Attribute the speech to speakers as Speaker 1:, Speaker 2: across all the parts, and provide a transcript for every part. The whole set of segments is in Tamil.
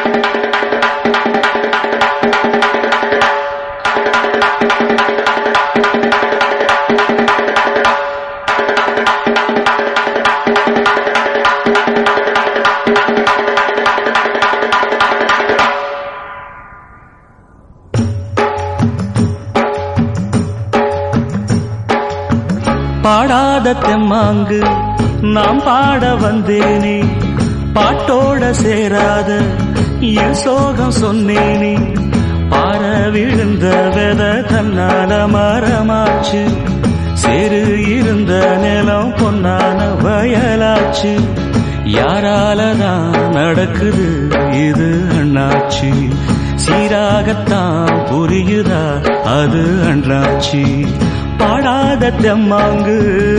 Speaker 1: பாடாத தெம்மாங்கு நாம் பாட வந்தேனே பாட்டோட சேராத என் சோகம் சொன்னேனே பாற விழுந்த வெத தன்னால மரமாச்சு சேரு இருந்த நிலம் பொன்னான வயலாச்சு யாரால தான் நடக்குது இது அண்ணாச்சி சீராகத்தான் புரியுதா அது அண்ணாச்சி பாடாத தெம்மாங்கு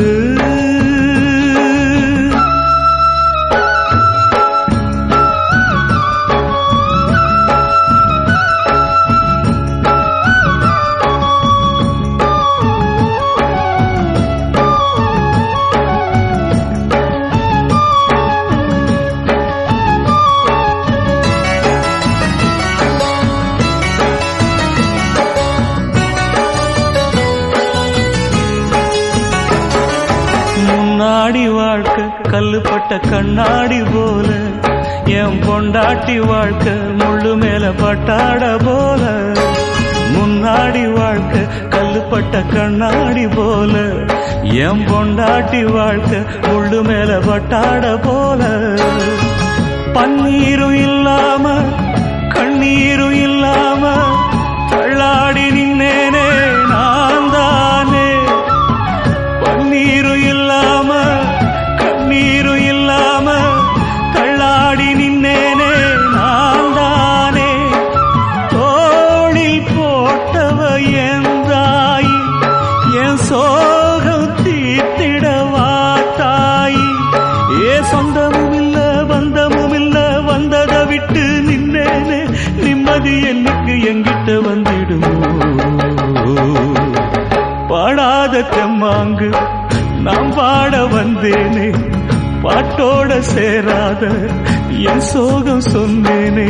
Speaker 1: முன்னாடி வாழ்க்கை கல்லுப்பட்ட கண்ணாடி போல என் பொண்டாட்டி வாழ்க்கை முள்ளு மேல பட்டாட போல முன்னாடி வாழ்க்கை கல்லுப்பட்ட கண்ணாடி போல என் பொண்டாட்டி வாழ்க்கை முள்ளு மேல பட்டாட போல பன்னீரும் இல்லாம கண்ணீரும் இல்லாம தள்ளாடி நின்னேனே நான் தானே பன்னீரும் இல்லாம கண்ணீரும் இல்லாம தள்ளாடி நின்னேனே நான் தானே தோளில் போட்டவ என் தாய் என் சோகம் தீர்த்திடவா தாய் ஏ சொந்தமும் இல்ல பந்தமும் இல்ல வந்ததை விட்டு நின்னேனே நிம்மதி என்னைக்கு எங்கிட்ட வந்திடுமோ பாடாத தெம்மாங்கு நாம் பாட வந்தேனே பாட்டோட சேராத என் சோகம் சொன்னேனே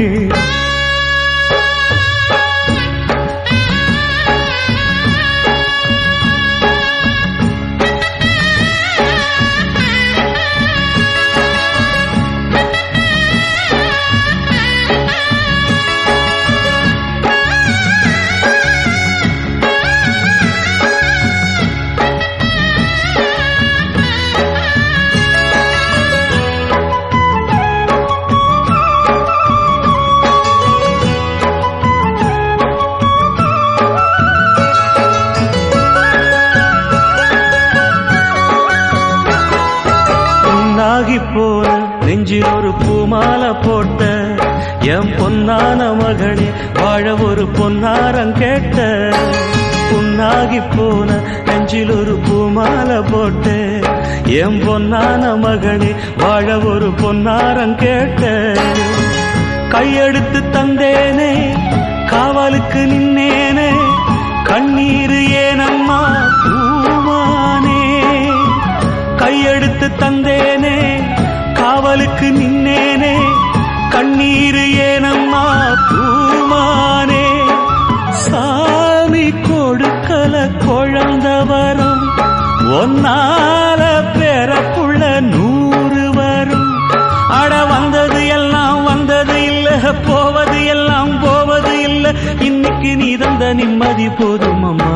Speaker 1: பொன்னாகி போன நெஞ்சில் ஒரு பூமாலை போட்ட என் பொன்னான மகனே வாழ ஒரு பொன்னாரம் கேட்ட புண்ணாகி போன நெஞ்சில் ஒரு பூமாலை போட்ட என் பொன்னான மகனே வாழ ஒரு பொன்னாரம் கேட்ட கையெடுத்து தந்தேனே காவலுக்கு நின்னேனே கண்ணீர் ஏனம்மா பூமானே கையெடுத்து தந்தேனே காவலுக்கு நின்னேனே கண்ணீர் ஏனம்மா பூமானே சாமி கொடுக்கல குழந்த வரும் ஒன்னால பிறப்புள்ள நூறு வரும் அட வந்தது எல்லாம் வந்தது இல்ல போவது எல்லாம் போவது இல்ல இன்னைக்கு நீ தந்த நிம்மதி போதும் அம்மா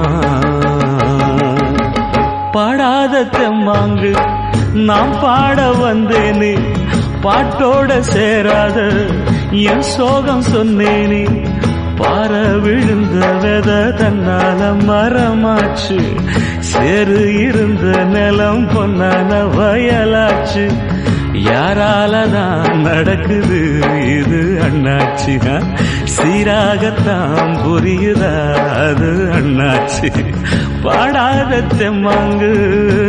Speaker 1: பாடாத தெம்மாங்கு நாம் பாட வந்தேனே பாட்டோட சேராத என் சோகம் சொன்னேனே பாற விழுந்த வெத தன்னால மரமாச்சு சேரு இருந்த நிலம் பொன்னான வயலாச்சு யாரால தான் நடக்குது இது அண்ணாச்சி சீராகத்தான் புரியுதா அது அண்ணாச்சி பாடாத தெம்மாங்கு